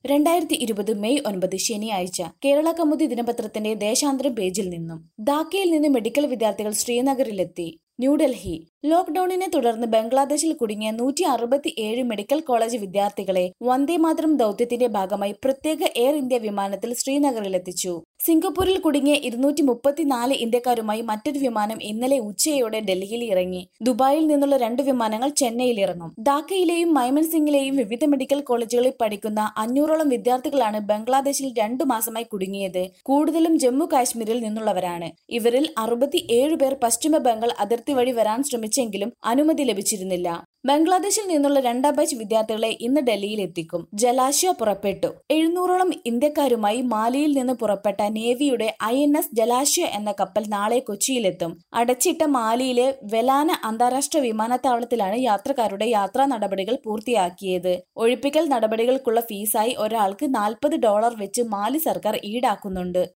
രണ്ടായിരത്തി ഇരുപത് മെയ് ഒൻപത് ശനിയാഴ്ച കേരള കൗമുദി ദിനപത്രത്തിന്റെ ദേശാന്തരം പേജിൽ നിന്നും ധാക്കയിൽ നിന്ന് മെഡിക്കൽ വിദ്യാർത്ഥികൾ ശ്രീനഗറിലെത്തി ന്യൂഡൽഹി ലോക്ഡൌണിനെ തുടർന്ന് ബംഗ്ലാദേശിൽ കുടുങ്ങിയ നൂറ്റി അറുപത്തി ഏഴ് മെഡിക്കൽ കോളേജ് വിദ്യാർത്ഥികളെ വന്ദേമാതരം ദൌത്യത്തിന്റെ ഭാഗമായി പ്രത്യേക എയർ ഇന്ത്യ വിമാനത്തിൽ ശ്രീനഗറിലെത്തിച്ചു സിംഗപ്പൂരിൽ കുടുങ്ങിയ ഇരുന്നൂറ്റി മുപ്പത്തിനാല് ഇന്ത്യക്കാരുമായി മറ്റൊരു വിമാനം ഇന്നലെ ഉച്ചയോടെ ഡൽഹിയിൽ ഇറങ്ങി ദുബായിൽ നിന്നുള്ള രണ്ട് വിമാനങ്ങൾ ചെന്നൈയിൽ ഇറങ്ങും ധാക്കയിലെയും മൈമൻസിംഗിലെയും വിവിധ മെഡിക്കൽ കോളേജുകളിൽ പഠിക്കുന്ന അഞ്ഞൂറോളം വിദ്യാർത്ഥികളാണ് ബംഗ്ലാദേശിൽ രണ്ടു മാസമായി കുടുങ്ങിയത് കൂടുതലും ജമ്മു കാശ്മീരിൽ നിന്നുള്ളവരാണ് ഇവരിൽ അറുപത്തി ഏഴ് പേർ പശ്ചിമ ബംഗാൾ അതിർത്തി വഴി വരാൻ ശ്രമിച്ചെങ്കിലും അനുമതി ലഭിച്ചിരുന്നില്ല ബംഗ്ലാദേശിൽ നിന്നുള്ള രണ്ടാം ബാച്ച് വിദ്യാർത്ഥികളെ ഇന്ന് ഡൽഹിയിൽ എത്തിക്കും ജലാശ്വ പുറപ്പെട്ടു എഴുന്നൂറോളം ഇന്ത്യക്കാരുമായി മാലിയിൽ നിന്ന് പുറപ്പെട്ട നേവിയുടെ ഐ എൻ എസ് ജലാശ്വ എന്ന കപ്പൽ നാളെ കൊച്ചിയിലെത്തും അടച്ചിട്ട മാലിയിലെ വെലാന അന്താരാഷ്ട്ര വിമാനത്താവളത്തിലാണ് യാത്രക്കാരുടെ യാത്രാ നടപടികൾ പൂർത്തിയാക്കിയത് ഒഴിപ്പിക്കൽ നടപടികൾക്കുള്ള ഫീസായി ഒരാൾക്ക് നാൽപ്പത് ഡോളർ വെച്ച് മാലി സർക്കാർ ഈടാക്കുന്നുണ്ട്